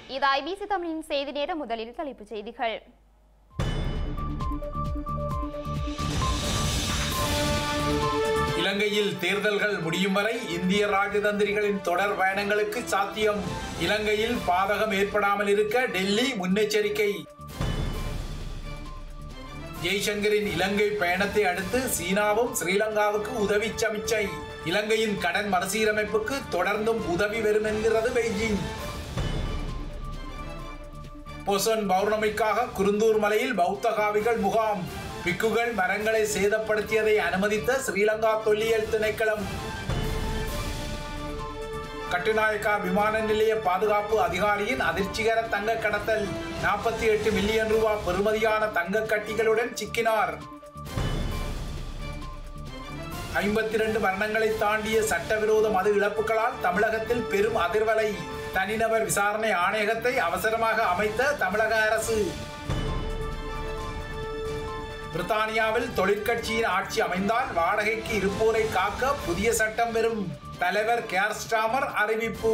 இது ஐபிசி தமிழின் செய்தி நேரம் முதலில் தலைப்புச் செய்திகள் இலங்கையில் தேர்தல்கள் முடியும் வரை இந்திய ராஜதந்திரிகளின் தொடர் பயணங்களுக்கு சாத்தியம் இலங்கையில் பாதகம் ஏற்படாமல் இருக்க டெல்லி முன்னெச்சரிக்கை ஜெய்சங்கரின் இலங்கை பயணத்தை அடுத்து சீனாவும் ஸ்ரீலங்காவுக்கு உதவி சமிச்சை இலங்கையின் கடன் மறுசீரமைப்புக்கு தொடர்ந்தும் உதவி வரும் என்கிறது பெய்ஜிங் பொசன் பௌர்ணமிக்காக குருந்தூர் மலையில் பௌத்த காவிகள் முகாம் பிக்குகள் மரங்களை சேதப்படுத்தியதை அனுமதித்த ஸ்ரீலங்கா தொல்லியல் திணைக்களம் கட்டுநாயக்கா விமான நிலைய பாதுகாப்பு அதிகாரியின் அதிர்ச்சிகர தங்க கடத்தல் நாற்பத்தி எட்டு மில்லியன் ரூபாய் பெறுமதியான தங்க கட்டிகளுடன் சிக்கினார் ஐம்பத்தி இரண்டு மரணங்களை தாண்டிய சட்டவிரோத மது இழப்புகளால் தமிழகத்தில் பெரும் அதிர்வலை தனிநபர் விசாரணை ஆணையகத்தை அவசரமாக அமைத்த தமிழக அரசு பிரித்தானியாவில் தொழிற்கட்சியின் ஆட்சி அமைந்தால் வாடகைக்கு இருப்போரை காக்க புதிய சட்டம் வரும் தலைவர் கேர்ஸ்டாமர் அறிவிப்பு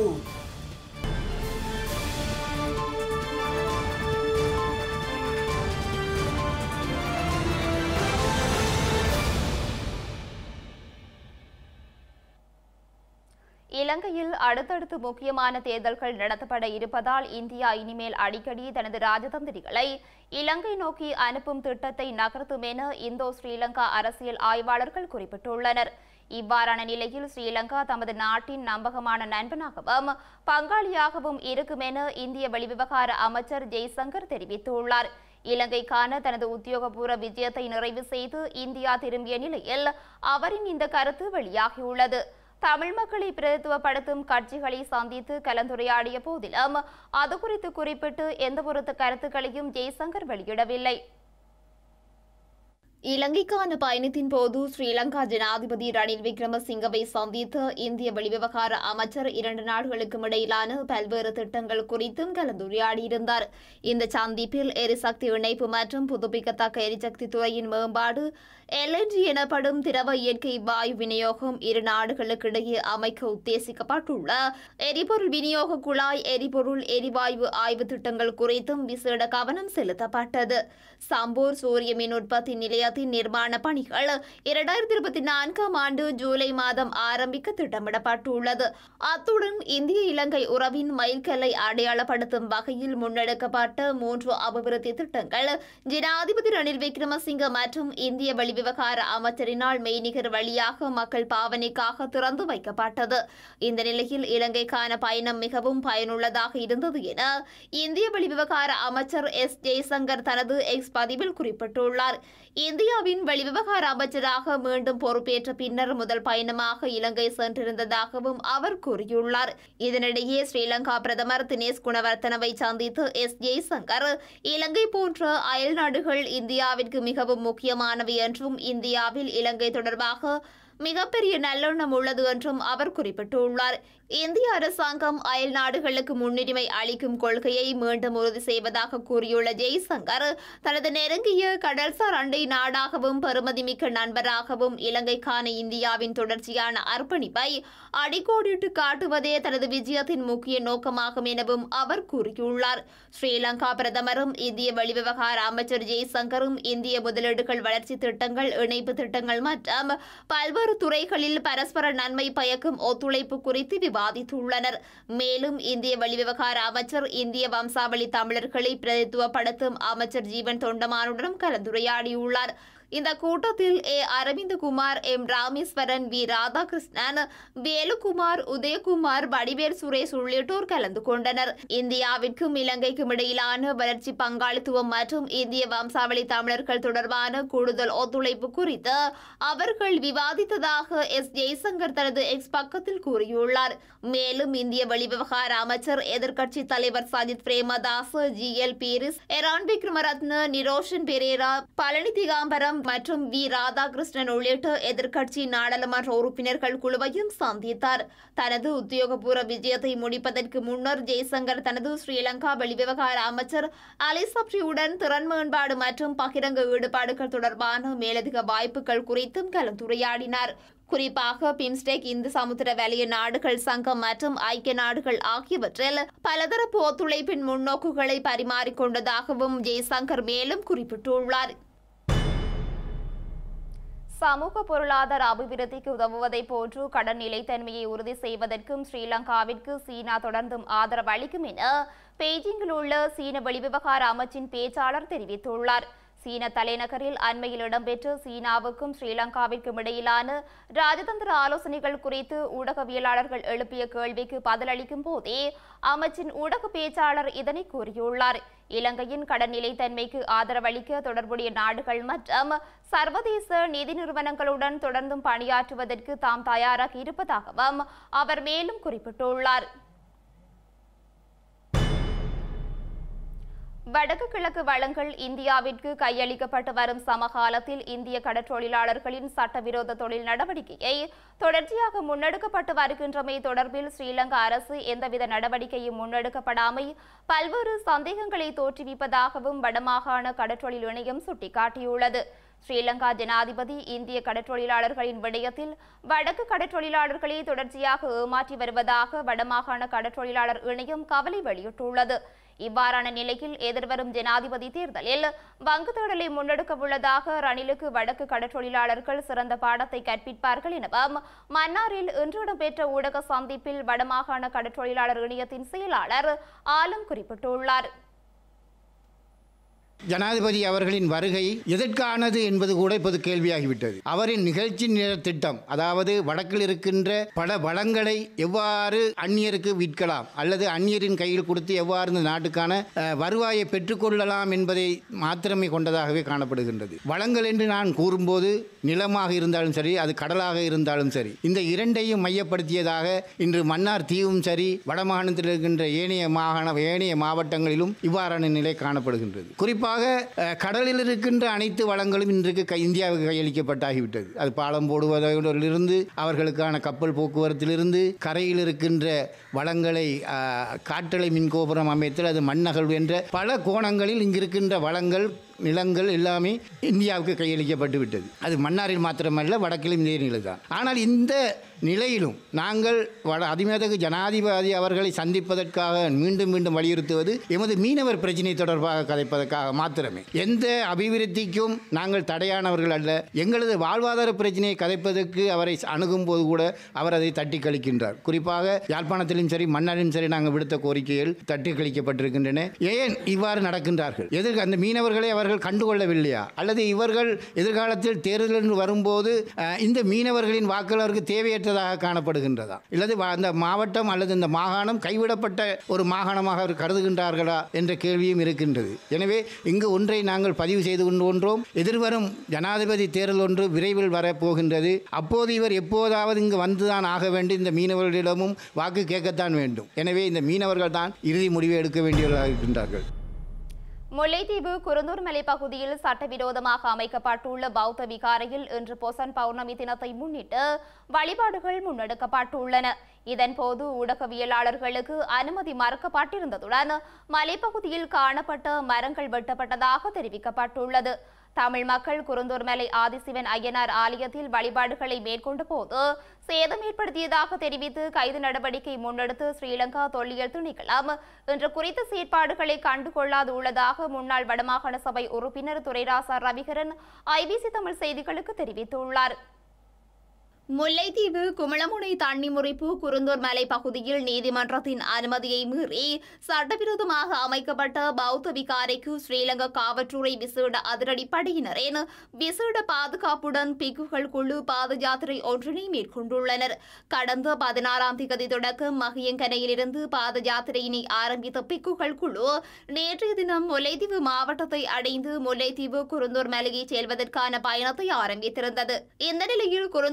இலங்கையில் அடுத்தடுத்து முக்கியமான தேர்தல்கள் நடத்தப்பட இருப்பதால் இந்தியா இனிமேல் அடிக்கடி தனது ராஜதந்திரிகளை இலங்கை நோக்கி அனுப்பும் திட்டத்தை நகர்த்தும் என இந்தோ ஸ்ரீலங்கா அரசியல் ஆய்வாளர்கள் குறிப்பிட்டுள்ளனர் இவ்வாறான நிலையில் ஸ்ரீலங்கா தமது நாட்டின் நம்பகமான நண்பனாகவும் பங்காளியாகவும் இருக்கும் என இந்திய வெளிவிவகார அமைச்சர் ஜெய்சங்கர் தெரிவித்துள்ளார் இலங்கைக்கான தனது உத்தியோகபூர்வ விஜயத்தை நிறைவு செய்து இந்தியா திரும்பிய நிலையில் அவரின் இந்த கருத்து வெளியாகியுள்ளது தமிழ் மக்களை பிரதித்துவப்படுத்தும் கட்சிகளை சந்தித்து கலந்துரையாடிய போதிலும் அது குறித்து குறிப்பிட்டு எந்தவொரு கருத்துக்களையும் ஜெய்சங்கர் வெளியிடவில்லை இலங்கைக்கான பயணத்தின் போது ஸ்ரீலங்கா ஜனாதிபதி ரணில் விக்ரமசிங்கவை சந்தித்து இந்திய வெளிவிவகார அமைச்சர் இரண்டு நாடுகளுக்கும் இடையிலான பல்வேறு திட்டங்கள் குறித்தும் கலந்துரையாடியிருந்தார் இந்த சந்திப்பில் எரிசக்தி இணைப்பு மற்றும் புதுப்பிக்கத்தக்க எரிசக்தி துறையின் மேம்பாடு எல்என்ஜி எனப்படும் திரவ இயற்கை வாயு விநியோகம் இரு நாடுகளுக்கிடையே அமைக்க உத்தேசிக்கப்பட்டுள்ள எரிபொருள் விநியோக குழாய் எரிபொருள் எரிவாயு ஆய்வு திட்டங்கள் குறித்தும் விசேட கவனம் செலுத்தப்பட்டது சம்பூர் சூரிய மின் உற்பத்தி நிலையத்தின் நிர்மாண பணிகள் இரண்டாயிரத்தி இருபத்தி நான்காம் ஆண்டு ஜூலை மாதம் ஆரம்பிக்க திட்டமிடப்பட்டுள்ளது அத்துடன் இந்திய இலங்கை உறவின் மைல்கல்லை அடையாளப்படுத்தும் வகையில் முன்னெடுக்கப்பட்ட மூன்று அபிவிருத்தி திட்டங்கள் ஜனாதிபதி ரணில் விக்ரமசிங்க மற்றும் இந்திய வெளிவிவகார அமைச்சரினால் மெய்நிகர் வழியாக மக்கள் பாவனைக்காக திறந்து வைக்கப்பட்டது இந்த நிலையில் இலங்கைக்கான பயணம் மிகவும் பயனுள்ளதாக இருந்தது என இந்திய வெளிவிவகார அமைச்சர் எஸ் ஜெய்சங்கர் தனது எக்ஸ் பதிவில் குறிப்பிட்டுள்ளார் இந்தியாவின் வெளிவிவகார அமைச்சராக மீண்டும் பொறுப்பேற்ற பின்னர் முதல் பயணமாக இலங்கை சென்றிருந்ததாகவும் அவர் கூறியுள்ளார் இதனிடையே ஸ்ரீலங்கா பிரதமர் தினேஷ் குணவர்த்தனவை சந்தித்து எஸ் ஜெய்சங்கர் இலங்கை போன்ற அயல் நாடுகள் இந்தியாவிற்கு மிகவும் முக்கியமானவை என்றும் இந்தியாவில் இலங்கை தொடர்பாக மிகப்பெரிய நல்லெண்ணம் உள்ளது என்றும் அவர் குறிப்பிட்டுள்ளார் இந்திய அரசாங்கம் அயல் நாடுகளுக்கு முன்னுரிமை அளிக்கும் கொள்கையை மீண்டும் உறுதி செய்வதாக கூறியுள்ள ஜெய்சங்கர் தனது நெருங்கிய கடல்சார் அண்டை நாடாகவும் பெருமதிமிக்க நண்பராகவும் இலங்கைக்கான இந்தியாவின் தொடர்ச்சியான அர்ப்பணிப்பை அடிக்கோடிட்டு காட்டுவதே தனது விஜயத்தின் முக்கிய நோக்கமாகும் எனவும் அவர் கூறியுள்ளார் ஸ்ரீலங்கா பிரதமரும் இந்திய வெளிவிவகார அமைச்சர் ஜெய்சங்கரும் இந்திய முதலீடுகள் வளர்ச்சி திட்டங்கள் இணைப்பு திட்டங்கள் மற்றும் பல்வேறு துறைகளில் பரஸ்பர நன்மை பயக்கும் ஒத்துழைப்பு குறித்து விவாதித்துள்ளனர் மேலும் இந்திய வெளிவிவகார அமைச்சர் இந்திய வம்சாவளி தமிழர்களை பிரதித்துவப்படுத்தும் அமைச்சர் ஜீவன் தொண்டமானுடன் கலந்துரையாடியுள்ளார் இந்த கூட்டத்தில் A Aravindakumar M Rameswaran V Radhakrishnan Velukumar Udayakumar Vadivel Suresh உள்ளிட்டோர் கலந்து கொண்டனர் இந்தியாவிற்கும் இலங்கைக்கும் இடையிலான வளர்ச்சி பங்காளித்துவம் மற்றும் இந்திய வம்சாவளி தமிழர்கள் தொடர்பான கூடுதல் ஒத்துழைப்பு குறித்து அவர்கள் விவாதித்ததாக எஸ் ஜெய்சங்கர் தனது எக்ஸ் பக்கத்தில் கூறியுள்ளார் மேலும் இந்திய வெளிவிவகார அமைச்சர் எதிர்க்கட்சி தலைவர் சஜித் பிரேமதாஸ் ஜி எல் பீரிஸ் எரான் விக்ரமரத்ன நிரோஷன் பெரேரா பழனி திகாம்பரம் மற்றும் வி ராதாகிருஷ்ணன் உள்ளிட்ட எதிர்க்கட்சி நாடாளுமன்ற உறுப்பினர்கள் குழுவையும் சந்தித்தார் தனது உத்தியோகபூர்வ விஜயத்தை முடிப்பதற்கு முன்னர் ஜெய்சங்கர் தனது ஸ்ரீலங்கா வெளிவிவகார அமைச்சர் அலி சப்ரியுடன் திறன் மேம்பாடு மற்றும் பகிரங்க ஈடுபாடுகள் தொடர்பான மேலதிக வாய்ப்புகள் குறித்தும் கலந்துரையாடினார் குறிப்பாக பிம்ஸ்டெக் இந்து சமுத்திர வலய நாடுகள் சங்கம் மற்றும் ஐக்கிய நாடுகள் ஆகியவற்றில் பலதரப்பு ஒத்துழைப்பின் முன்னோக்குகளை பரிமாறிக்கொண்டதாகவும் ஜெய்சங்கர் மேலும் குறிப்பிட்டுள்ளார் சமூக பொருளாதார அபிவிருத்திக்கு உதவுவதை போன்று கடன் நிலைத்தன்மையை உறுதி செய்வதற்கும் ஸ்ரீலங்காவிற்கு சீனா தொடர்ந்தும் ஆதரவு அளிக்கும் என பெய்ஜிங்கில் உள்ள சீன வெளிவிவகார அமைச்சின் பேச்சாளர் தெரிவித்துள்ளார் சீன தலைநகரில் அண்மையில் இடம்பெற்ற சீனாவுக்கும் ஸ்ரீலங்காவிற்கும் இடையிலான ராஜதந்திர ஆலோசனைகள் குறித்து ஊடகவியலாளர்கள் எழுப்பிய கேள்விக்கு பதிலளிக்கும் போதே அமைச்சின் ஊடக பேச்சாளர் இதனை கூறியுள்ளார் இலங்கையின் கடன் நிலைத்தன்மைக்கு ஆதரவளிக்க தொடர்புடைய நாடுகள் மற்றும் சர்வதேச நிதி நிறுவனங்களுடன் தொடர்ந்தும் பணியாற்றுவதற்கு தாம் தயாராக இருப்பதாகவும் அவர் மேலும் குறிப்பிட்டுள்ளார் வடக்கு கிழக்கு வளங்கள் இந்தியாவிற்கு கையளிக்கப்பட்டு வரும் சமகாலத்தில் இந்திய கடற்றொழிலாளர்களின் சட்டவிரோத தொழில் நடவடிக்கையை தொடர்ச்சியாக முன்னெடுக்கப்பட்டு வருகின்றமை தொடர்பில் ஸ்ரீலங்கா அரசு எந்தவித நடவடிக்கையும் முன்னெடுக்கப்படாமை பல்வேறு சந்தேகங்களை தோற்றுவிப்பதாகவும் வடமாகாண கடற்றொழில் இணையம் சுட்டிக்காட்டியுள்ளது ஸ்ரீலங்கா ஜனாதிபதி இந்திய கடற்றொழிலாளர்களின் விடயத்தில் வடக்கு கடற்றொழிலாளர்களை தொடர்ச்சியாக ஏமாற்றி வருவதாக வடமாகாண கடற்றொழிலாளர் இணையம் கவலை வெளியிட்டுள்ளது இவ்வாறான நிலையில் எதிர்வரும் ஜனாதிபதி தேர்தலில் வங்கு தேடலை முன்னெடுக்க உள்ளதாக ரணிலுக்கு வடக்கு கடற்றொழிலாளர்கள் சிறந்த பாடத்தை கற்பிப்பார்கள் எனவும் மன்னாரில் இன்று இடம்பெற்ற ஊடக சந்திப்பில் வடமாகாண கடற்றொழிலாளர் இணையத்தின் செயலாளர் ஆலம் குறிப்பிட்டுள்ளார் ஜனாதிபதி அவர்களின் வருகை எதற்கானது என்பது கூட இப்போது கேள்வியாகிவிட்டது அவரின் நிகழ்ச்சி நேர திட்டம் அதாவது வடக்கில் இருக்கின்ற பல வளங்களை எவ்வாறு அந்நியருக்கு விற்கலாம் அல்லது அந்நியரின் கையில் கொடுத்து எவ்வாறு இந்த நாட்டுக்கான அஹ், வருவாயை பெற்றுக்கொள்ளலாம் என்பதை மாத்திரமே கொண்டதாகவே காணப்படுகின்றது வளங்கள் என்று நான் கூறும்போது நிலமாக இருந்தாலும் சரி அது கடலாக இருந்தாலும் சரி இந்த இரண்டையும் மையப்படுத்தியதாக இன்று மன்னார் தீவும் சரி வடமாகாணத்தில் இருக்கின்ற ஏனைய மாகாண ஏனைய மாவட்டங்களிலும் இவ்வாறான நிலை காணப்படுகின்றது குறிப்பாக அஹ், கடலில் இருக்கின்ற அனைத்து வளங்களும் இன்றைக்கு கை இந்தியாவுக்கு கையளிக்கப்பட்டாகிவிட்டது அது பாலம் போடுவதிலிருந்து அவர்களுக்கான கப்பல் போக்குவரத்திலிருந்து கரையில் இருக்கின்ற வளங்களை அஹ், காற்றலை மின் கோபுரம் அமைத்தல் அது மண்ணகழ்வு என்ற பல கோணங்களில் இங்கிருக்கின்ற வளங்கள் நிலங்கள் எல்லாமே இந்தியாவுக்கு கையளிக்கப்பட்டு விட்டது அது மன்னாரில் மாத்திரமல்ல வடக்கிலும் இதே நிலைதான் ஆனால் இந்த நிலையிலும் நாங்கள் வட அதிமேதகு ஜனாதிபதி அவர்களை சந்திப்பதற்காக மீண்டும் மீண்டும் வலியுறுத்துவது எமது மீனவர் பிரச்சினை தொடர்பாக கதைப்பதற்காக மாத்திரமே எந்த அபிவிருத்திக்கும் நாங்கள் தடையானவர்கள் அல்ல எங்களது வாழ்வாதார பிரச்சனையை கதைப்பதற்கு அவரை அணுகும் போது கூட அவர் அதை தட்டி கழிக்கின்றார் குறிப்பாக யாழ்ப்பாணத்திலும் சரி மன்னாரிலும் சரி நாங்கள் விடுத்த கோரிக்கைகள் தட்டி கழிக்கப்பட்டிருக்கின்றன ஏன் இவ்வாறு நடக்கின்றார்கள் எதிர் அந்த மீனவர்களை அவர்கள் கண்டுகொள்ளவில்லையா அல்லது இவர்கள் எதிர்காலத்தில் தேர்தல் என்று வரும்போது அஹ், இந்த மீனவர்களின் வாக்காளருக்கு தேவையற்றதாக காணப்படுகின்றதா அல்லது வா- அந்த மாவட்டம் அல்லது இந்த மாகாணம் கைவிடப்பட்ட ஒரு மாகாணமாக அவர் கருதுகின்றார்களா என்ற கேள்வியும் இருக்கின்றது எனவே இங்கு ஒன்றை நாங்கள் பதிவு செய்து கொண்டோன்றோம் எதிர்வரும் ஜனாதிபதி தேர்தல் ஒன்று விரைவில் வரப்போகின்றது அப்போது இவர் எப்போதாவது இங்கு வந்துதான் ஆக வேண்டும் இந்த மீனவர்களிடமும் வாக்கு கேட்கத்தான் வேண்டும் எனவே இந்த மீனவர்கள் தான் இறுதி முடிவை எடுக்க வேண்டியவர்களாக இருக்கின்றார்கள் முல்லைத்தீவு குருந்தூர் மலை பகுதியில் சட்டவிரோதமாக அமைக்கப்பட்டுள்ள பௌத்த விகாரையில் இன்று பொசன் பௌர்ணமி தினத்தை முன்னிட்டு வழிபாடுகள் முன்னெடுக்கப்பட்டுள்ளன இதன்போது ஊடகவியலாளர்களுக்கு அனுமதி மறுக்கப்பட்டிருந்ததுடன் மலைப்பகுதியில் காணப்பட்ட மரங்கள் வெட்டப்பட்டதாக தெரிவிக்கப்பட்டுள்ளது தமிழ் மக்கள் குருந்தூர் மலை ஆதிசிவன் ஐயனார் ஆலயத்தில் வழிபாடுகளை மேற்கொண்ட போது சேதம் ஏற்படுத்தியதாக தெரிவித்து கைது நடவடிக்கை முன்னெடுத்து ஸ்ரீலங்கா தொல்லியல் திணைக்களம் இன்று குறித்த செயற்பாடுகளை கண்டுகொள்ளாது உள்ளதாக முன்னாள் வடமாகாண சபை உறுப்பினர் துரைராசா ரவிகரன் ஐபிசி தமிழ் செய்திகளுக்கு தெரிவித்துள்ளார் முல்லைத்தீவு குமளமுனை தண்ணி முறிப்பு குருந்தூர் மலை பகுதியில் நீதிமன்றத்தின் அனுமதியை மீறி சட்டவிரோதமாக அமைக்கப்பட்ட பௌத்த விகாரைக்கு ஸ்ரீலங்கா காவல்துறை விசேட அதிரடிப்படையினரின் விசேட பாதுகாப்புடன் பிக்குகள் குழு பாத யாத்திரை ஒன்றினை மேற்கொண்டுள்ளனர் கடந்த பதினாறாம் திகதி தொடக்கம் மகியங்கனையிலிருந்து பாத யாத்திரையினை ஆரம்பித்த பிக்குகள் குழு நேற்றைய தினம் முல்லைத்தீவு மாவட்டத்தை அடைந்து முல்லைத்தீவு குருந்தூர் மலையை செல்வதற்கான பயணத்தை ஆரம்பித்திருந்தது இந்த நிலையில் குருந்தூர் மலை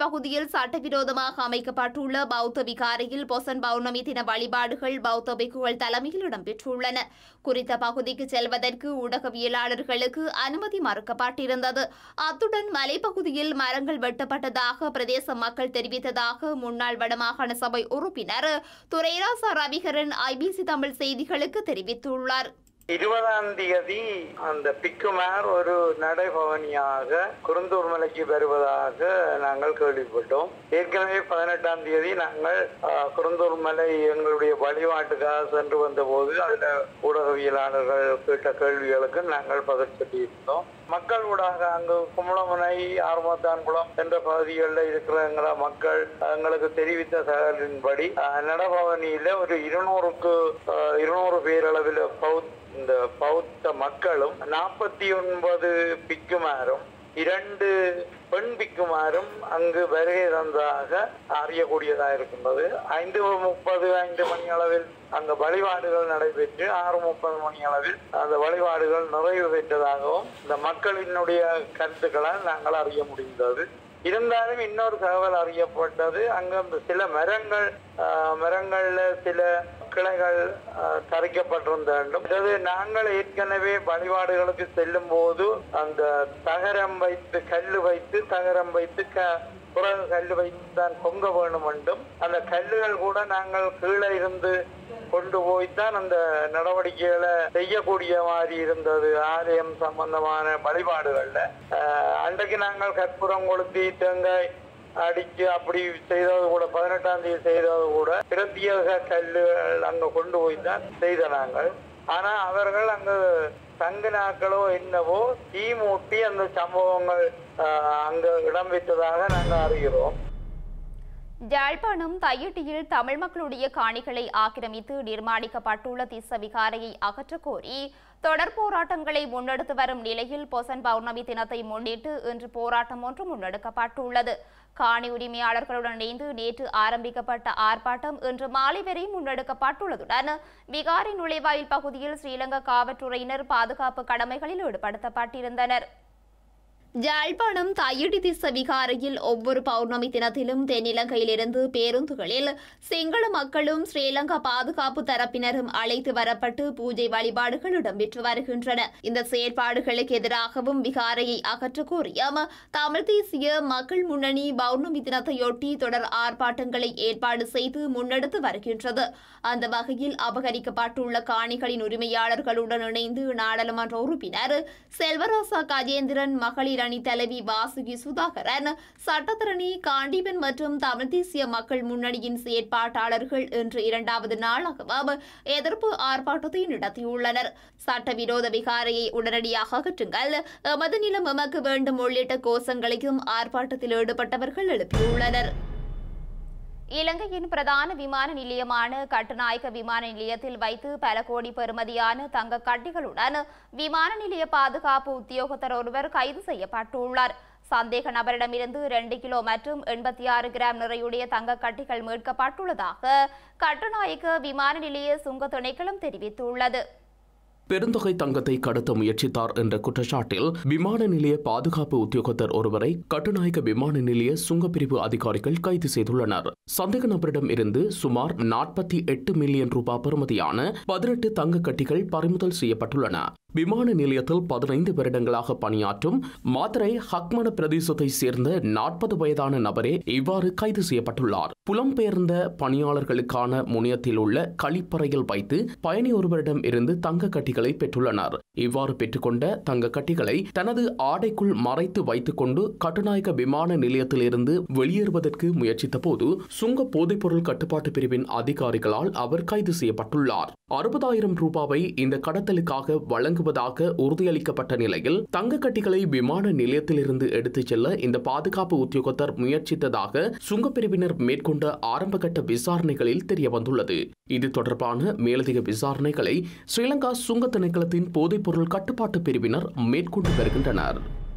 பகுதியில் சட்டவிரோதமாக அமைக்கப்பட்டுள்ள பௌத்த விகாரையில் பொசன் பௌர்ணமி தின வழிபாடுகள் பௌத்த பிக்குகள் தலைமையில் இடம்பெற்றுள்ளன குறித்த பகுதிக்கு செல்வதற்கு ஊடகவியலாளர்களுக்கு அனுமதி மறுக்கப்பட்டிருந்தது அத்துடன் மலைப்பகுதியில் மரங்கள் வெட்டப்பட்டதாக பிரதேச மக்கள் தெரிவித்ததாக முன்னாள் வடமாகாண சபை உறுப்பினர் துரைராசா ரவிகரன் ஐபிசி தமிழ் செய்திகளுக்கு தெரிவித்துள்ளார் இருபதாம் தேதி அந்த பிக்குமார் ஒரு நடைபவனியாக குருந்தூர் மலைக்கு வருவதாக நாங்கள் கேள்விப்பட்டோம் ஏற்கனவே பதினெட்டாம் தேதி நாங்கள் ஆஹ், குருந்தூர் மலை எங்களுடைய வழிபாட்டுக்காக சென்று வந்தபோது அதில் ஊடகவியலாளர்கள் கேட்ட கேள்விகளுக்கு நாங்கள் பதில் சொல்லியிருந்தோம் மக்கள் ஊடாக அங்கு கும்பலமுனை ஆர்மத்தான்குளம் என்ற பகுதிகளில் இருக்கிற மக்கள் எங்களுக்கு தெரிவித்த தகவலின்படி ஆஹ், நடபவனியில ஒரு இருநூறுக்கு ஆஹ், இருநூறு பேரளவில் பௌத் இந்த பௌத்த மக்களும் நாற்பத்தி ஒன்பது பிக்குமாரும் இரண்டு பெண் பிக்குமாரும் அங்கு வருகை தந்ததாக அறியக்கூடியதாக இருக்கின்றது ஐந்து முப்பது ஐந்து மணி அளவில் அங்க வழிபாடுகள் நடைபெற்று ஆறு முப்பது மணி அளவில் அந்த வழிபாடுகள் நிறைவு பெற்றதாகவும் இந்த மக்களினுடைய கருத்துக்களால் நாங்கள் அறிய முடிந்தது இருந்தாலும் இன்னொரு தகவல் அறியப்பட்டது அங்க அந்த சில மரங்கள் ஆஹ், மரங்கள்ல சில கிளைகள் ஆஹ், தரிக்கப்பட்டிருந்த வேண்டும் அதாவது நாங்கள் ஏற்கனவே வழிபாடுகளுக்கு செல்லும் போது அந்த தகரம் வைத்து கல்லு வைத்து தகரம் வைத்து க பிறகு கல்லு வைத்து தான் பொங்க வேணும் என்றும் அந்த கல்லுகள் கூட நாங்கள் கீழே இருந்து கொண்டு போய்த்தான் அந்த நடவடிக்கைகளை செய்யக்கூடிய மாதிரி இருந்தது ஆலயம் சம்பந்தமான வழிபாடுகள்ல ஆஹ், அன்றைக்கு நாங்கள் கற்பூரம் கொளுத்தி தேங்காய் அடிச்சு அப்படி செய்தது கூட பதினெட்டாம் தேதி செய்தது கூட பிரத்யேக கல்லுகள் அங்க கொண்டு போய் தான் செய்த நாங்கள் ஆனா அவர்கள் அங்கு தங்கினாக்களோ என்னவோ தீ மூட்டி அந்த சம்பவங்கள் ஆஹ், அங்க இடம்பெற்றதாக நாங்கள் அறிகிறோம் யாழ்ப்பாணம் தையிட்டியில் தமிழ் மக்களுடைய காணிகளை ஆக்கிரமித்து நிர்மாணிக்கப்பட்டுள்ள திஸ்ஸ விகாரையை அகற்றக் கோரி தொடர் போராட்டங்களை முன்னெடுத்து வரும் நிலையில் பொசன் பௌர்ணமி தினத்தை முன்னிட்டு இன்று போராட்டம் ஒன்று முன்னெடுக்கப்பட்டுள்ளது காணி உரிமையாளர்களுடன் இணைந்து நேற்று ஆரம்பிக்கப்பட்ட ஆர்ப்பாட்டம் இன்று மாலை வரை முன்னெடுக்கப்பட்டுள்ளதுடன் விகாரை நுழைவாயில் பகுதியில் ஸ்ரீலங்கா காவல்துறையினர் பாதுகாப்பு கடமைகளில் ஈடுபடுத்தப்பட்டிருந்தனர் யாழ்ப்பாணம் தையடி திச விகாரையில் ஒவ்வொரு பௌர்ணமி தினத்திலும் தென்னிலங்கையிலிருந்து பேருந்துகளில் சிங்கள மக்களும் ஸ்ரீலங்கா பாதுகாப்பு தரப்பினரும் அழைத்து வரப்பட்டு பூஜை வழிபாடுகள் இடம்பெற்று வருகின்றன இந்த செயற்பாடுகளுக்கு எதிராகவும் விகாரையை அகற்ற கோரியும் தமிழ் தேசிய மக்கள் முன்னணி பௌர்ணமி தினத்தையொட்டி தொடர் ஆர்ப்பாட்டங்களை ஏற்பாடு செய்து முன்னெடுத்து வருகின்றது அந்த வகையில் அபகரிக்கப்பட்டுள்ள காணிகளின் உரிமையாளர்களுடன் இணைந்து நாடாளுமன்ற உறுப்பினர் செல்வராசா கஜேந்திரன் மகளிர் அணி தலைவி வாசுகி சுதாகரன் சட்டத்தரணி காண்டீபன் மற்றும் தமிழ் தேசிய மக்கள் முன்னணியின் செயற்பாட்டாளர்கள் இன்று இரண்டாவது நாளாகவும் எதிர்ப்பு ஆர்ப்பாட்டத்தை நடத்தியுள்ளனர் சட்டவிரோத விகாரையை உடனடியாக அகற்றுங்கள் எமது நிலம் எமக்கு வேண்டும் உள்ளிட்ட கோஷங்களையும் ஆர்ப்பாட்டத்தில் ஈடுபட்டவர்கள் எழுப்பியுள்ளனர் இலங்கையின் பிரதான விமான நிலையமான கட்டுநாயக்க விமான நிலையத்தில் வைத்து பல கோடி பெறுமதியான தங்க கட்டிகளுடன் விமான நிலைய பாதுகாப்பு உத்தியோகத்தர் ஒருவர் கைது செய்யப்பட்டுள்ளார் சந்தேக நபரிடமிருந்து ரெண்டு கிலோ மற்றும் எண்பத்தி ஆறு கிராம் நிறையுடைய தங்க கட்டிகள் மீட்கப்பட்டுள்ளதாக கட்டுநாயக்க விமான நிலைய சுங்க திணைக்களம் தெரிவித்துள்ளது பெருந்தொகை தங்கத்தை கடத்த முயற்சித்தார் என்ற குற்றச்சாட்டில் விமான நிலைய பாதுகாப்பு உத்தியோகத்தர் ஒருவரை கட்டுநாயக்க விமான நிலைய சுங்கப்பிரிவு அதிகாரிகள் கைது செய்துள்ளனர் சந்தேக நபரிடம் இருந்து சுமார் நாற்பத்தி எட்டு மில்லியன் ரூபாய் பெறுமதியான பதினெட்டு தங்க கட்டிகள் பறிமுதல் செய்யப்பட்டுள்ளன விமான நிலையத்தில் பதினைந்து வருடங்களாக பணியாற்றும் மாத்திரை ஹக்மன பிரதேசத்தை சேர்ந்த நாற்பது வயதான நபரே இவ்வாறு கைது செய்யப்பட்டுள்ளார் புலம்பெயர்ந்த பணியாளர்களுக்கான முனையத்தில் உள்ள கழிப்பறையில் வைத்து பயணி ஒருவரிடம் இருந்து தங்க கட்டிகளை பெற்றுள்ளனர் இவ்வாறு பெற்றுக்கொண்ட தங்க கட்டிகளை தனது ஆடைக்குள் மறைத்து வைத்துக் கொண்டு கட்டுநாயக்க விமான நிலையத்தில் இருந்து வெளியேறுவதற்கு முயற்சித்த போது சுங்க போதைப்பொருள் கட்டுப்பாட்டு பிரிவின் அதிகாரிகளால் அவர் கைது செய்யப்பட்டுள்ளார் அறுபதாயிரம் ரூபாவை இந்த கடத்தலுக்காக வழங்குவதாக உறுதியளிக்கப்பட்ட நிலையில் தங்க கட்டிகளை விமான நிலையத்திலிருந்து எடுத்துச் செல்ல இந்த பாதுகாப்பு உத்தியோகத்தர் முயற்சித்ததாக சுங்கப்பிரிவினர் மேற்கொண்ட ஆரம்பகட்ட விசாரணைகளில் தெரியவந்துள்ளது இது தொடர்பான மேலதிக விசாரணைகளை ஸ்ரீலங்கா சுங்க திணைக்களத்தின் போதைப்பொருள் கட்டுப்பாட்டு பிரிவினர் மேற்கொண்டு வருகின்றனர்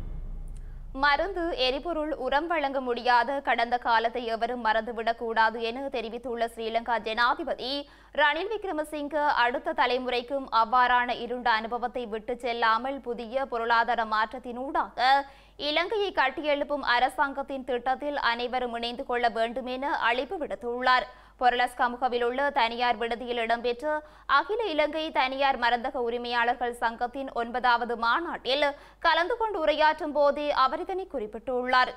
மருந்து எரிபொருள் உரம் வழங்க முடியாத கடந்த காலத்தை எவரும் மறந்துவிடக்கூடாது என தெரிவித்துள்ள ஸ்ரீலங்கா ஜனாதிபதி ரணில் விக்ரமசிங்க அடுத்த தலைமுறைக்கும் அவ்வாறான இருண்ட அனுபவத்தை விட்டு செல்லாமல் புதிய பொருளாதார மாற்றத்தினூடாக இலங்கையை கட்டியெழுப்பும் அரசாங்கத்தின் திட்டத்தில் அனைவரும் இணைந்து கொள்ள வேண்டும் என அழைப்பு விடுத்துள்ளார் பொருளஸ் கமுகவில் உள்ள தனியார் விடுதியில் இடம்பெற்ற அகில இலங்கை தனியார் மருந்தக உரிமையாளர்கள் சங்கத்தின் ஒன்பதாவது மாநாட்டில் கலந்து கொண்டு உரையாற்றும் போதே அவர் இதனை குறிப்பிட்டுள்ளார்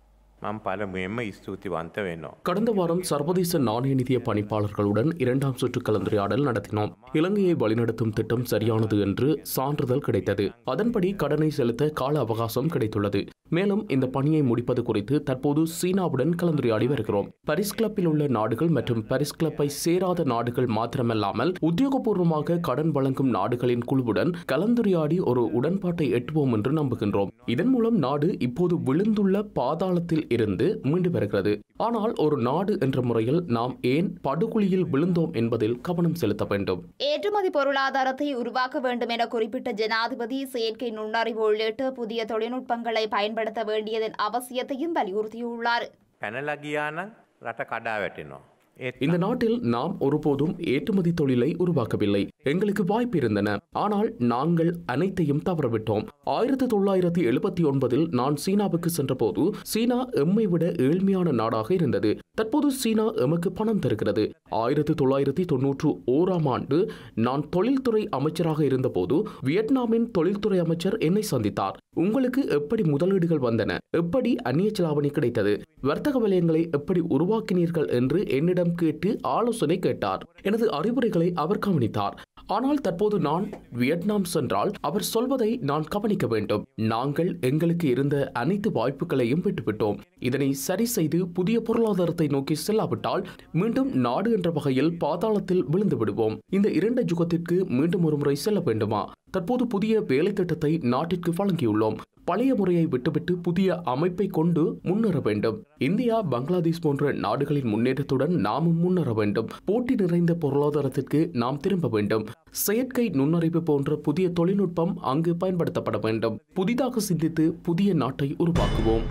මං පළමුුවෙන්ම ස්තුතිවන්ත වෙනවා. கடந்த வாரம் சர்வதேச நாணய நிதிய பணிப்பாளர்களுடன் இரண்டாம் சுற்று கலந்துரையாடல் நடத்தினோம் இலங்கையை வழிநடத்தும் திட்டம் சரியானது என்று சான்றிதழ் கிடைத்தது அதன்படி கடனை செலுத்த கால அவகாசம் கிடைத்துள்ளது மேலும் இந்த பணியை முடிப்பது குறித்து தற்போது சீனாவுடன் கலந்துரையாடி வருகிறோம் பரிஸ் கிளப்பில் உள்ள நாடுகள் மற்றும் பரிஸ் கிளப்பை சேராத நாடுகள் மாத்திரமல்லாமல் உத்தியோகபூர்வமாக கடன் வழங்கும் நாடுகளின் குழுவுடன் கலந்துரையாடி ஒரு உடன்பாட்டை எட்டுவோம் என்று நம்புகின்றோம் இதன் மூலம் நாடு இப்போது விழுந்துள்ள பாதாளத்தில் இருந்து மீண்டு வருகிறது ஆனால் ஒரு நாடு என்ற முறையில் நாம் ஏன் படுகுழியில் விழுந்தோம் என்பதில் கவனம் செலுத்த வேண்டும் ஏற்றுமதி பொருளாதாரத்தை உருவாக்க வேண்டும் என குறிப்பிட்ட ஜனாதிபதி செயற்கை நுண்ணறிவு உள்ளிட்ட புதிய தொழில்நுட்பங்களை பயன்படுத்த வேண்டியதன் அவசியத்தையும் வலியுறுத்தியுள்ளார் පැනලගියානම් රට කඩා වැටෙනවා. ඒත් இந்த நாட்டில் நாம் ஒருபோதும் ஏற்றுமதி தொழிலை உருவாக்கவில்லை எங்களுக்கு வாய்ப்பு இருந்தன ஆனால் நாங்கள் அனைத்தையும் தவறவிட்டோம் ஆயிரத்தி தொள்ளாயிரத்தி எழுபத்தி ஒன்பதில் நான் சீனாவுக்கு சென்றபோது சீனா எம்மை விட ஏழ்மையான நாடாக இருந்தது தற்போது சீனா எமக்கு பணம் தருகிறது ஆயிரத்தி தொள்ளாயிரத்தி தொன்னூற்று ஓராம் ஆண்டு நான் தொழில்துறை அமைச்சராக இருந்தபோது வியட்நாமின் தொழில்துறை அமைச்சர் என்னை சந்தித்தார் உங்களுக்கு எப்படி முதலீடுகள் வந்தன எப்படி அந்நிய செலாவணி கிடைத்தது வர்த்தக வலயங்களை எப்படி உருவாக்கினீர்கள் என்று என்னிடம் கேட்டு ஆலோசனை கேட்டார் எனது அறிவுரைகளை அவர் கவனித்தார் ஆனால் தற்போது நான் வியட்நாம் சென்றால் அவர் சொல்வதை நான் கவனிக்க வேண்டும் நாங்கள் எங்களுக்கு இருந்த அனைத்து வாய்ப்புகளையும் விட்டுவிட்டோம் இதனை சரி செய்து புதிய பொருளாதாரத்தை நோக்கி செல்லாவிட்டால் மீண்டும் நாடு என்ற வகையில் பாதாளத்தில் விழுந்து விடுவோம் இந்த இரண்டு யுகத்திற்கு மீண்டும் ஒரு முறை செல்ல வேண்டுமா தற்போது புதிய வேலை திட்டத்தை நாட்டிற்கு வழங்கியுள்ளோம் பழைய முறையை விட்டுவிட்டு புதிய அமைப்பை கொண்டு முன்னேற வேண்டும் இந்தியா பங்களாதேஷ் போன்ற நாடுகளின் முன்னேற்றத்துடன் நாமும் முன்னேற வேண்டும் போட்டி நிறைந்த பொருளாதாரத்திற்கு நாம் திரும்ப வேண்டும் செயற்கை நுண்ணறிவு போன்ற புதிய தொழில்நுட்பம் அங்கு பயன்படுத்தப்பட வேண்டும் புதிதாக சிந்தித்து புதிய நாட்டை உருவாக்குவோம்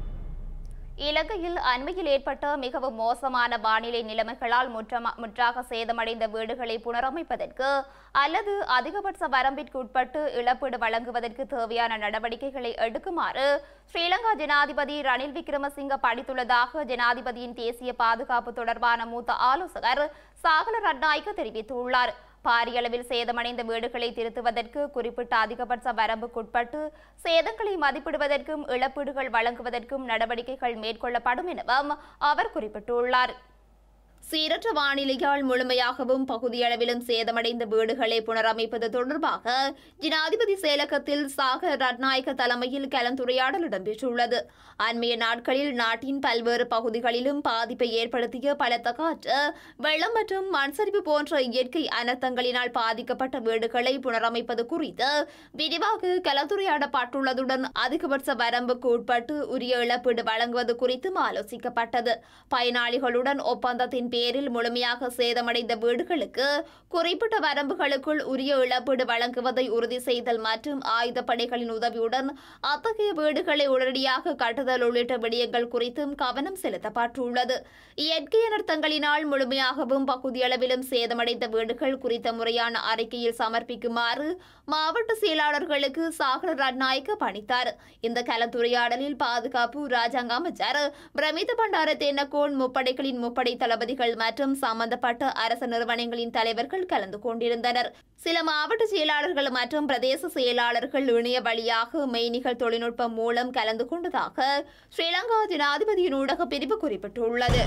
இலங்கையில் அண்மையில் ஏற்பட்ட மிகவும் மோசமான வானிலை நிலைமைகளால் முற்றமா- முற்றாக சேதமடைந்த வீடுகளை புனரமைப்பதற்கு அல்லது அதிகபட்ச வரம்பிற்கு உட்பட்டு இழப்பீடு வழங்குவதற்கு தேவையான நடவடிக்கைகளை எடுக்குமாறு ஸ்ரீலங்கா ஜனாதிபதி ரணில் விக்ரமசிங்க படித்துள்ளதாக ஜனாதிபதியின் தேசிய பாதுகாப்பு தொடர்பான மூத்த ஆலோசகர் சாகல ரட்நாயக்க தெரிவித்துள்ளார் பாரிய அளவில் சேதமடைந்த வீடுகளை திருத்துவதற்கு குறிப்பிட்ட அதிகபட்ச வரம்புக்குட்பட்டு சேதங்களை மதிப்பிடுவதற்கும் இழப்பீடுகள் வழங்குவதற்கும் நடவடிக்கைகள் மேற்கொள்ளப்படும் எனவும் அவர் குறிப்பிட்டுள்ளார் சீரற்ற வானிலையால் முழுமையாகவும் பகுதியளவிலும் சேதமடைந்த வீடுகளை புனரமைப்பது தொடர்பாக ஜனாதிபதி செயலகத்தில் சாகர் ரட்நாயக்க தலைமையில் கலந்துரையாடல் இடம்பெற்றுள்ளது அண்மைய நாட்களில் நாட்டின் பல்வேறு பகுதிகளிலும் பாதிப்பை ஏற்படுத்திய பலத்த காற்று வெள்ளம் மற்றும் மண் சரிவு போன்ற இயற்கை அனர்த்தங்களினால் பாதிக்கப்பட்ட வீடுகளை புனரமைப்பது குறித்து விரிவாக கலந்துரையாடப்பட்டுள்ளதுடன் அதிகபட்ச வரம்புக்கு உட்பட்டு உரிய இழப்பீடு வழங்குவது குறித்தும் ஆலோசிக்கப்பட்டது பயனாளிகளுடன் ஒப்பந்தத்தின் பேரில் முழுமையாக சேதமடைந்த வீடுகளுக்கு குறிப்பிட்ட வரம்புகளுக்குள் உரிய இழப்பீடு வழங்குவதை உறுதி செய்தல் மற்றும் ஆயுதப்படைகளின் உதவியுடன் அத்தகைய வீடுகளை உடனடியாக கட்டுதல் உள்ளிட்ட விடயங்கள் குறித்தும் கவனம் செலுத்தப்பட்டுள்ளது இயற்கை அனர்த்தங்களினால் முழுமையாகவும் பகுதியளவிலும் சேதமடைந்த வீடுகள் குறித்த முறையான அறிக்கையில் சமர்ப்பிக்குமாறு மாவட்ட செயலாளர்களுக்கு சாகர ரட்நாயக்க பணித்தார் இந்த கலந்துரையாடலில் பாதுகாப்பு ராஜாங்க அமைச்சர் பிரமித பண்டார தென்னகோன் முப்படைகளின் முப்படை தளபதிகள் மற்றும் சம்பந்தப்பட்ட அரசு நிறுவனங்களின் தலைவர்கள் கலந்து கொண்டிருந்தனர் சில மாவட்ட செயலாளர்கள் மற்றும் பிரதேச செயலாளர்கள் இணைய வழியாக மெய்நிகழ் தொழில்நுட்பம் மூலம் கலந்து கொண்டதாக ஸ்ரீலங்கா ஜனாதிபதியின் ஊடக பிரிவு குறிப்பிட்டுள்ளது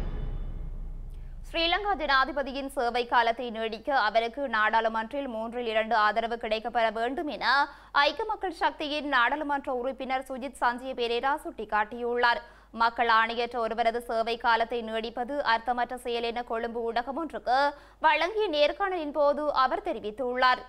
ஸ்ரீலங்கா ஜனாதிபதியின் சேவை காலத்தை நீடிக்க அவருக்கு நாடாளுமன்றில் மூன்றில் இரண்டு ஆதரவு கிடைக்கப்பெற வேண்டும் என ஐக்கிய மக்கள் சக்தியின் நாடாளுமன்ற உறுப்பினர் சுஜித் சஞ்சய பெரேரா சுட்டிக்காட்டியுள்ளார் மக்கள் ஆணையற்ற ஒருவரது சேவை காலத்தை நீடிப்பது அர்த்தமற்ற செயல் என கொழும்பு ஊடகம் ஒன்றுக்கு வழங்கிய நேர்காணலின் போது அவர் தெரிவித்துள்ளார்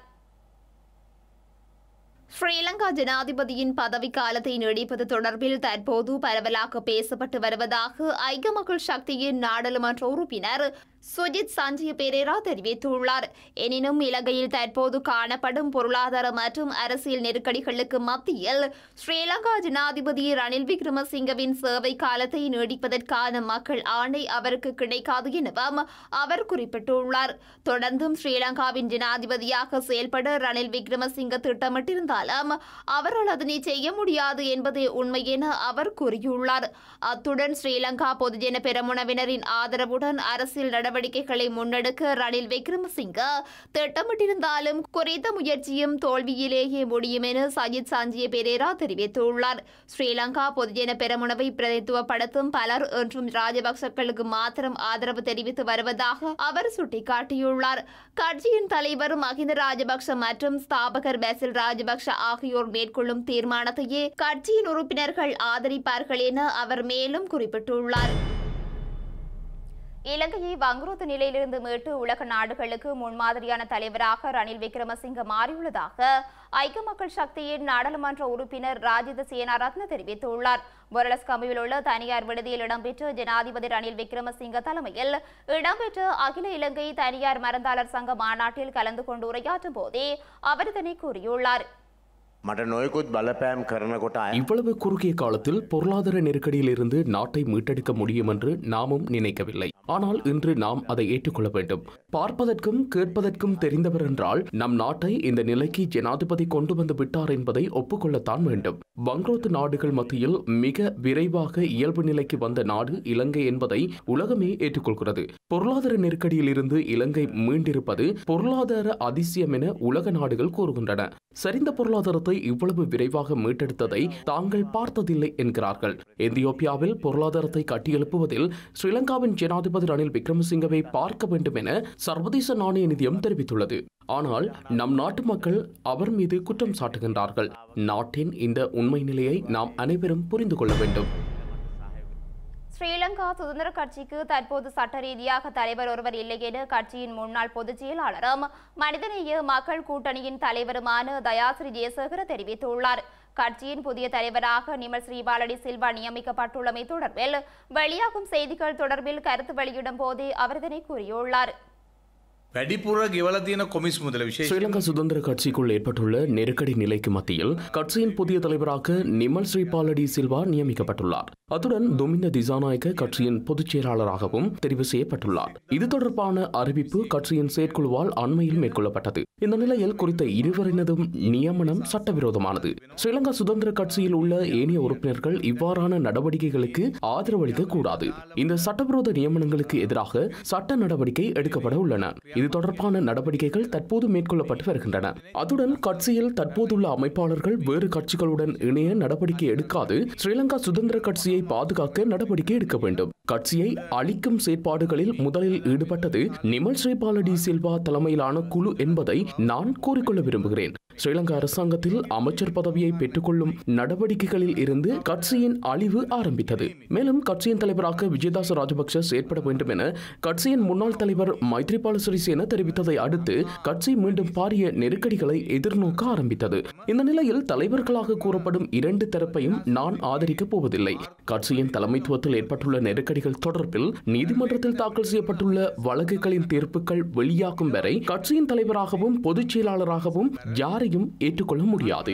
ஸ்ரீலங்கா ஜனாதிபதியின் பதவி காலத்தை நீடிப்பது தொடர்பில் தற்போது பரவலாக பேசப்பட்டு வருவதாக ஐக்கிய மக்கள் சக்தியின் நாடாளுமன்ற உறுப்பினர் சுஜித் சஞ்சய பெரேரா தெரிவித்துள்ளார் எனினும் இலங்கையில் தற்போது காணப்படும் பொருளாதார மற்றும் அரசியல் நெருக்கடிகளுக்கு மத்தியில் ஸ்ரீலங்கா ஜனாதிபதி ரணில் விக்ரமசிங்கவின் சேவை காலத்தை நீடிப்பதற்கான மக்கள் ஆணை அவருக்கு கிடைக்காது எனவும் அவர் குறிப்பிட்டுள்ளார் தொடர்ந்தும் ஸ்ரீலங்காவின் ஜனாதிபதியாக செயல்பட ரணில் விக்ரமசிங்க திட்டமிட்டிருந்தாலும் அவரால் அதனை செய்ய முடியாது என்பதே உண்மை என அவர் கூறியுள்ளார் அத்துடன் ஸ்ரீலங்கா பொதுஜன பெரமுனவினரின் ஆதரவுடன் அரசியல் நடவடிக்கைகளை முன்னெடுக்க ரணில் விக்ரமசிங்க திட்டமிட்டிருந்தாலும் குறித்த முயற்சியும் தோல்வியிலேயே முடியும் என சஜித் சஞ்சிய பெரேரா தெரிவித்துள்ளார் ஸ்ரீலங்கா பொதுஜன பெரமுனவை பிரதித்துவப்படுத்தும் பலர் என்றும் ராஜபக்சர்களுக்கு மாத்திரம் ஆதரவு தெரிவித்து வருவதாக அவர் சுட்டிக்காட்டியுள்ளார் கட்சியின் தலைவர் மஹிந்த ராஜபக்ஷ மற்றும் ஸ்தாபகர் பெசில் ராஜபக்ஷ ஆகியோர் மேற்கொள்ளும் தீர்மானத்தையே கட்சியின் உறுப்பினர்கள் ஆதரிப்பார்கள் என அவர் மேலும் குறிப்பிட்டுள்ளார் இலங்கையை வங்குரோத்து நிலையிலிருந்து மீட்டு உலக நாடுகளுக்கு முன்மாதிரியான தலைவராக ரணில் விக்ரமசிங்க மாறியுள்ளதாக ஐக்கிய மக்கள் சக்தியின் நாடாளுமன்ற உறுப்பினர் ராஜித சேனாரத்ன தெரிவித்துள்ளார் பொரலஸ்கம்பியில் உள்ள தனியார் விடுதியில் இடம்பெற்ற ஜனாதிபதி ரணில் விக்ரமசிங்க தலைமையில் இடம்பெற்ற அகில இலங்கை தனியார் மருந்தாளர் சங்க மாநாட்டில் கலந்து கொண்டு உரையாற்றும் போதே அவர் இதனை கூறியுள்ளார் මට නොයකුත් බලපෑම් කරනකොට අය இவ்வளவு குறுகிய காலத்தில் பொருளாதார நெருக்கடியில் இருந்து நாட்டை மீட்டெடுக்க முடியும் என்று நாமும் நினைக்கவில்லை ஆனால் இன்று நாம் அதை ஏற்றுக்கொள்ள வேண்டும் பார்ப்பதற்கும் கேட்பதற்கும் தெரிந்தவர் என்றால் நம் நாட்டை இந்த நிலைக்கு ஜனாதிபதி கொண்டு வந்து விட்டார் என்பதை ஒப்புக்கொள்ளத்தான் வேண்டும் பங்க்ரோத் நாடுகள் மத்தியில் மிக விரைவாக இயல்பு நிலைக்கு வந்த நாடு இலங்கை என்பதை உலகமே ஏற்றுக்கொள்கிறது பொருளாதார நெருக்கடியில் இருந்து இலங்கை மீண்டிருப்பது பொருளாதார அதிசயம் என உலக நாடுகள் கூறுகின்றன சரிந்த பொருளாதாரத்தை இவ்வளவு விரைவாக மீட்டெடுத்ததை தாங்கள் பார்த்ததில்லை என்கிறார்கள் எத்தியோப்பியாவில் பொருளாதாரத்தை கட்டியெழுப்புவதில் ஸ்ரீலங்காவின் ஜனாதிபதி ரணில் விக்ரமசிங்கவை பார்க்க வேண்டும் என சர்வதேச நாணய நிதியம் தெரிவித்துள்ளது ஆனால் நம் நாட்டு மக்கள் அவர் மீது குற்றம் சாட்டுகின்றார்கள் நாட்டின் இந்த உண்மை நிலையை நாம் அனைவரும் புரிந்து கொள்ள வேண்டும் ஸ்ரீலங்கா சுதந்திர கட்சிக்கு தற்போது சட்ட ரீதியாக தலைவர் ஒருவர் இல்லை என கட்சியின் முன்னாள் பொதுச் செயலாளரும் மனிதநேய மக்கள் கூட்டணியின் தலைவருமான தயாஸ்ரீ ஜெயசேகர தெரிவித்துள்ளார் கட்சியின் புதிய தலைவராக நிமல் ஸ்ரீபாலடி சில்வா நியமிக்கப்பட்டுள்ளமை தொடர்பில் வெளியாகும் செய்திகள் தொடர்பில் கருத்து வெளியிடும் போதே அவர் இதனை கூறியுள்ளார் වැඩිපුර ගෙවල තියෙන කොමිස් මුදල විශේෂ ஸ்ரீலங்கா சுதந்திர கட்சிக்குள் ஏற்பட்டுள்ள நெருக்கடி நிலைக்கு மத்தியில் கட்சியின் புதிய தலைவராக நிமல் ஸ்ரீபாலடி சில்வா நியமிக்கப்பட்டுள்ளார் அத்துடன் துமிந்த திசாநாயக்க கட்சியின் பொதுச் செயலாளராகவும் தெரிவு செய்யப்பட்டுள்ளார் இது தொடர்பான அறிவிப்பு கட்சியின் செயற்குழுவால் அண்மையில் மேற்கொள்ளப்பட்டது இந்த நிலையில் குறித்த இருவரினதும் நியமனம் சட்டவிரோதமானது ஸ்ரீலங்கா சுதந்திர கட்சியில் உள்ள ஏனைய உறுப்பினர்கள் இவ்வாறான நடவடிக்கைகளுக்கு ஆதரவளிக்க கூடாது இந்த சட்டவிரோத நியமனங்களுக்கு எதிராக சட்ட நடவடிக்கை எடுக்கப்பட உள்ளன இது தொடர்பான நடவடிக்கைகள் தற்போது மேற்கொள்ளப்பட்டு வருகின்றன அதுடன் கட்சியில் தற்போதுள்ள அமைப்பாளர்கள் வேறு கட்சிகளுடன் இணைய நடவடிக்கை எடுக்காது ஸ்ரீலங்கா சுதந்திர கட்சியை பாதுகாக்க நடவடிக்கை எடுக்க வேண்டும் கட்சியை அழிக்கும் செயற்பாடுகளில் முதலில் ஈடுபட்டது நிமல் ஸ்ரீபாலடி சில்வா தலைமையிலான குழு என்பதை நான் கூறிக்கொள்ள விரும்புகிறேன் ஸ்ரீலங்கா அரசாங்கத்தில் அமைச்சர் பதவியை பெற்றுக்கொள்ளும் நடவடிக்கைகளில் இருந்து கட்சியின் அழிவு ஆரம்பித்தது மேலும் கட்சியின் தலைவராக விஜயதாச ராஜபக்ஷ செயற்பட வேண்டும் என கட்சியின் முன்னாள் தலைவர் மைத்ரிபால சிறிசேன தெரிவித்ததை அடுத்து கட்சி மீண்டும் பாரிய நெருக்கடிகளை எதிர்நோக்க ஆரம்பித்தது இந்த நிலையில் தலைவர்களாக கூறப்படும் இரண்டு தரப்பையும் நான் ஆதரிக்கப் போவதில்லை கட்சியின் தலைமைத்துவத்தில் ஏற்பட்டுள்ள நெருக்கடிகள் தொடர்பில் நீதிமன்றத்தில் தாக்கல் செய்யப்பட்டுள்ள வழக்குகளின் தீர்ப்புகள் வெளியாகும் வரை கட்சியின் தலைவராகவும் பொதுச் செயலாளராகவும் யாரையும் ஏற்றுக்கொள்ள முடியாது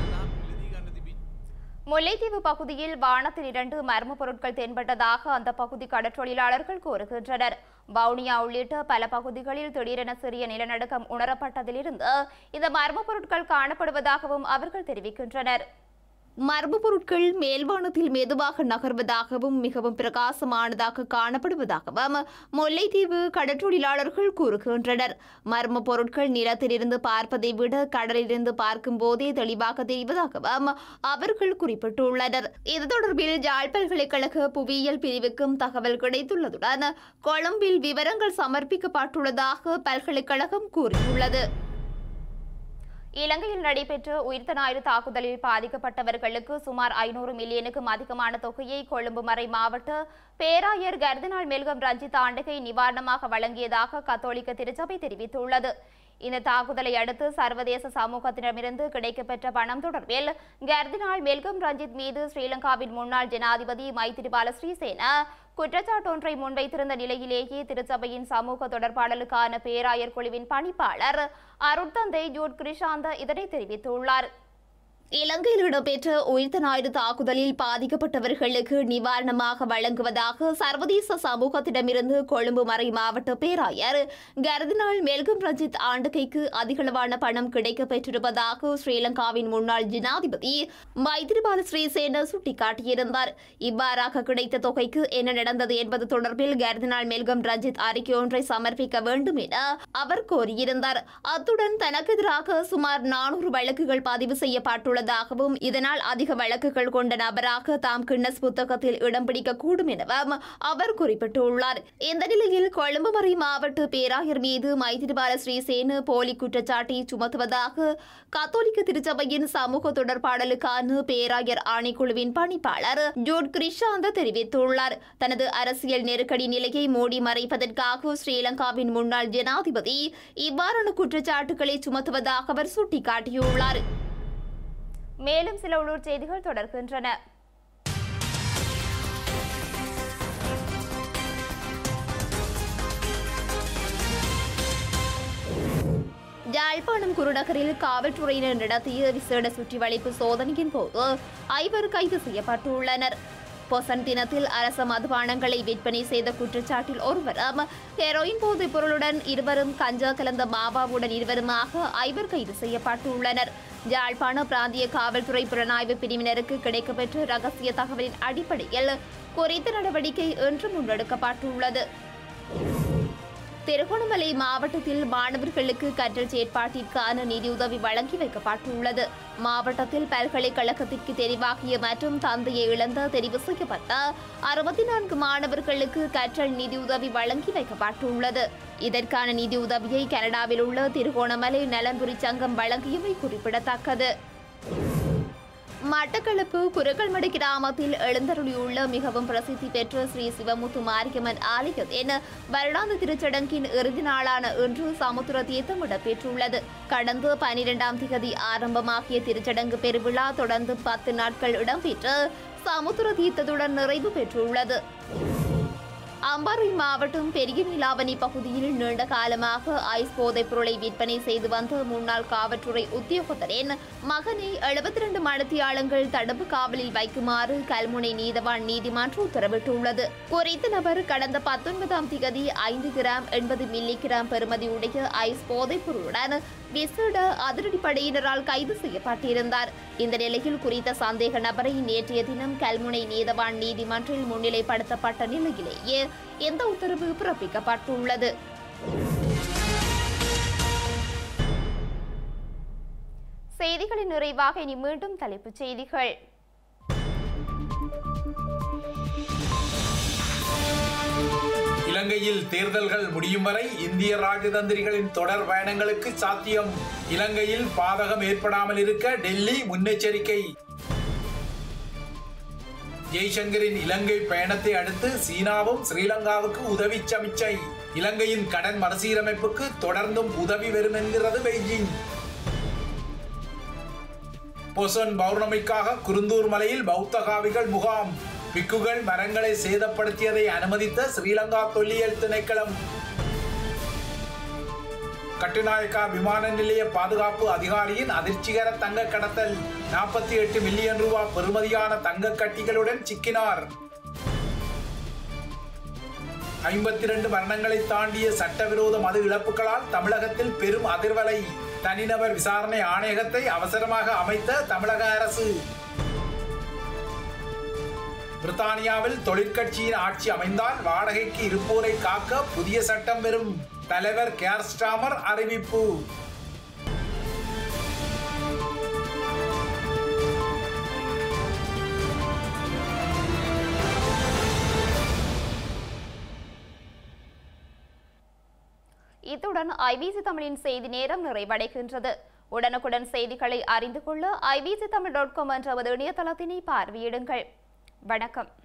முல்லைத்தீவு பகுதியில் வானத்தில் இரண்டு மர்ம பொருட்கள் தென்பட்டதாக அந்த பகுதி கடற்றொழிலாளர்கள் கூறுகின்றனர் வவுனியா உள்ளிட்ட பல பகுதிகளில் திடீரென சிறிய நிலநடுக்கம் உணரப்பட்டதிலிருந்து இந்த மர்ம பொருட்கள் காணப்படுவதாகவும் அவர்கள் தெரிவிக்கின்றனர் மர்ம பொருட்கள் மேல்வானத்தில் மெதுவாக நகர்வதாகவும் மிகவும் பிரகாசமானதாக காணப்படுவதாகவும் முல்லைத்தீவு கடற்றொழிலாளர்கள் கூறுகின்றனர் மர்ம பொருட்கள் நிலத்திலிருந்து பார்ப்பதை விட கடலிலிருந்து பார்க்கும் போதே தெளிவாக தெரிவதாகவும் அவர்கள் குறிப்பிட்டுள்ளனர் இது தொடர்பில் யாழ் பல்கலைக்கழக புவியியல் பிரிவுக்கும் தகவல் கிடைத்துள்ளதுடன் கொழும்பில் விவரங்கள் சமர்ப்பிக்கப்பட்டுள்ளதாக பல்கலைக்கழகம் கூறியுள்ளது இலங்கையில் நடைபெற்ற உயிர்த்த ஞாயிறு தாக்குதலில் பாதிக்கப்பட்டவர்களுக்கு சுமார் ஐநூறு மில்லியனுக்கும் அதிகமான தொகையை கொழும்பு மறை மாவட்ட பேராயர் கர்தினால் மெல்கம் ரஞ்சித் ஆண்டகை நிவாரணமாக வழங்கியதாக கத்தோலிக்க திருச்சபை தெரிவித்துள்ளது இந்த தாக்குதலை அடுத்து சர்வதேச சமூகத்திடமிருந்து கிடைக்கப்பெற்ற பணம் தொடர்பில் கர்தினால் மெல்கம் ரஞ்சித் மீது ஸ்ரீலங்காவின் முன்னாள் ஜனாதிபதி மைத்திரிபால ஸ்ரீசேன குற்றச்சாட்டொன்றை முன்வைத்திருந்த நிலையிலேயே திருச்சபையின் சமூக தொடர்பாடலுக்கான பேராயர் குழுவின் பணிப்பாளர் அருட்தந்தை ஜூட் கிருஷாந்த இதனை தெரிவித்துள்ளார் இலங்கையில் இடம்பெற்ற உயிர்த்த ஞாயிறு தாக்குதலில் பாதிக்கப்பட்டவர்களுக்கு நிவாரணமாக வழங்குவதாக சர்வதேச சமூகத்திடமிருந்து கொழும்பு மறை மாவட்ட பேராயர் கர்தினால் மெல்கம் ரஞ்சித் ஆண்டுகைக்கு அதிகளவான பணம் கிடைக்கப் பெற்றிருப்பதாக ஸ்ரீலங்காவின் முன்னாள் ஜனாதிபதி மைத்திரிபால ஸ்ரீசேன சுட்டிக்காட்டியிருந்தார் இவ்வாறாக கிடைத்த தொகைக்கு என்ன நடந்தது என்பது தொடர்பில் கர்தினால் மெல்கம் ரஞ்சித் அறிக்கை ஒன்றை சமர்ப்பிக்க வேண்டும் என அவர் கோரியிருந்தார் அத்துடன் தனக்கு எதிராக சுமார் நானூறு வழக்குகள் பதிவு செய்யப்பட்டுள்ளதாகவும் இதனால் அதிக வழக்குகள் கொண்ட நபராக தாம் கின்னஸ் புத்தகத்தில் இடம் பிடிக்கக்கூடும் எனவும் அவர் குறிப்பிட்டுள்ளார் இந்த நிலையில் கொழும்பு மறை மாவட்ட பேராயர் மீது மைத்திரிபால ஸ்ரீசேனு போலி குற்றச்சாட்டை சுமத்துவதாக கத்தோலிக்க திருச்சபையின் சமூக தொடர்பாடலுக்கான பேராயர் ஆணைக்குழுவின் பணிப்பாளர் ஜோட் கிரிஷாந்த தெரிவித்துள்ளார் தனது அரசியல் நெருக்கடி நிலையை மூடி மறைப்பதற்காக ஸ்ரீலங்காவின் முன்னாள் ஜனாதிபதி இவ்வாறான குற்றச்சாட்டுகளை சுமத்துவதாக அவர் சுட்டிக்காட்டியுள்ளார் மேலும் சில உள்ளூர் செய்திகள் தொடர்கின்றன யாழ்ப்பாணம் குருநகரில் காவல்துறையினர் நடத்திய விசேட சுற்றி வளைப்பு சோதனையின் போது ஐவர் கைது செய்யப்பட்டுள்ளனர் பொசன் தினத்தில் அரச மதுபானங்களை விற்பனை செய்த குற்றச்சாட்டில் ஒருவரும் ஹெரோயின் போதைப் பொருளுடன் இருவரும் கஞ்சா கலந்த மாவாவுடன் இருவருமாக ஐவர் கைது செய்யப்பட்டுள்ளனர் யாழ்ப்பாண பிராந்திய காவல்துறை புலனாய்வு பிரிவினருக்கு கிடைக்கப்பெற்ற ரகசிய தகவலின் அடிப்படையில் குறித்த நடவடிக்கை இன்று முன்னெடுக்கப்பட்டுள்ளது திருகோணமலை மாவட்டத்தில் மாணவர்களுக்கு கற்றல் செயற்பாட்டிற்கான நிதியுதவி வழங்கி வைக்கப்பட்டுள்ளது மாவட்டத்தில் பல்கலைக்கழகத்திற்கு தெரிவாகிய மற்றும் தந்தையை இழந்த தெரிவு செய்யப்பட்ட அறுபத்தி நான்கு மாணவர்களுக்கு கற்றல் நிதியுதவி வழங்கி வைக்கப்பட்டுள்ளது இதற்கான நிதியுதவியை கனடாவில் உள்ள திருகோணமலை நலன்புரி சங்கம் வழங்கியமை குறிப்பிடத்தக்கது மட்டக்களப்பு குரக்கல்மடு கிராமத்தில் எழுந்தருளியுள்ள மிகவும் பிரசித்தி பெற்ற ஸ்ரீ சிவமுத்து மாரியம்மன் ஆலயத்தின் வருடாந்த திருச்சடங்கின் இறுதி நாளான இன்று சமுத்திர தீர்த்தம் இடம்பெற்றுள்ளது கடந்த பனிரெண்டாம் திகதி ஆரம்பமாகிய திருச்சடங்கு பெருவிழா தொடர்ந்து பத்து நாட்கள் இடம்பெற்று சமுத்திர தீர்த்தத்துடன் நிறைவு பெற்றுள்ளது அம்பாறை மாவட்டம் பெரிய நிலாவணி பகுதியில் நீண்ட காலமாக ஐஸ் போதைப் பொருளை விற்பனை செய்து வந்த முன்னாள் காவல்துறை உத்தியோகத்தரின் மகனை எழுபத்தி இரண்டு மடத்தியாளங்கள் தடுப்பு காவலில் வைக்குமாறு கல்முனை நீதவான் நீதிமன்றம் உத்தரவிட்டுள்ளது குறித்த நபர் கடந்த பத்தொன்பதாம் திகதி ஐந்து கிராம் எண்பது மில்லி கிராம் பெறுமதியுடைய ஐஸ் போதைப் பொருளுடன் விசேட அதிரடிப்படையினரால் கைது செய்யப்பட்டிருந்தார் இந்த நிலையில் குறித்த சந்தேக நபரை நேற்றைய தினம் கல்முனை நீதவான் நீதிமன்றில் முன்னிலைப்படுத்தப்பட்ட நிலையிலேயே இந்த உத்தரவு பிறப்பிக்கப்பட்டுள்ளது செய்திகளின் நிறைவாக இனி மீண்டும் தலைப்புச் செய்திகள் இலங்கையில் தேர்தல்கள் முடியும் வரை இந்திய ராஜதந்திரிகளின் தொடர் பயணங்களுக்கு சாத்தியம் இலங்கையில் பாதகம் ஏற்படாமல் இருக்க டெல்லி முன்னெச்சரிக்கை ஜெய்சங்கரின் இலங்கை பயணத்தை அடுத்து சீனாவும் ஸ்ரீலங்காவுக்கு உதவி சமிச்சை இலங்கையின் கடன் மறுசீரமைப்புக்கு தொடர்ந்தும் உதவி வரும் என்கிறது பெய்ஜிங் பொசன் பௌர்ணமிக்காக குருந்தூர் மலையில் பௌத்த காவிகள் முகாம் பிக்குகள் மரங்களை சேதப்படுத்தியதை அனுமதித்த ஸ்ரீலங்கா தொல்லியல் திணைக்களம் கட்டுநாயக்கா விமான நிலைய பாதுகாப்பு அதிகாரியின் அதிர்ச்சிகர தங்க கடத்தல் நாற்பத்தி எட்டு மில்லியன் ரூபாய் பெறுமதியான தங்க கட்டிகளுடன் சிக்கினார் ஐம்பத்தி இரண்டு மரணங்களை தாண்டிய சட்டவிரோத மது இழப்புகளால் தமிழகத்தில் பெரும் அதிர்வலை தனிநபர் விசாரணை ஆணையகத்தை அவசரமாக அமைத்த தமிழக அரசு பிரித்தானியாவில் தொழிற்கட்சியின் ஆட்சி அமைந்தால் வாடகைக்கு இருப்போரை காக்க புதிய சட்டம் வரும் தலைவர் கேர் ஸ்டாமர் அறிவிப்பு இத்துடன் ஐபிசி தமிழின் செய்தி நேரம் நிறைவடைகின்றது உடனுக்குடன் செய்திகளை அறிந்து கொள்ள ஐபிசி தமிழ் டாட் காம் என்ற இணையதளத்தினை பார்வையிடுங்கள் வணக்கம்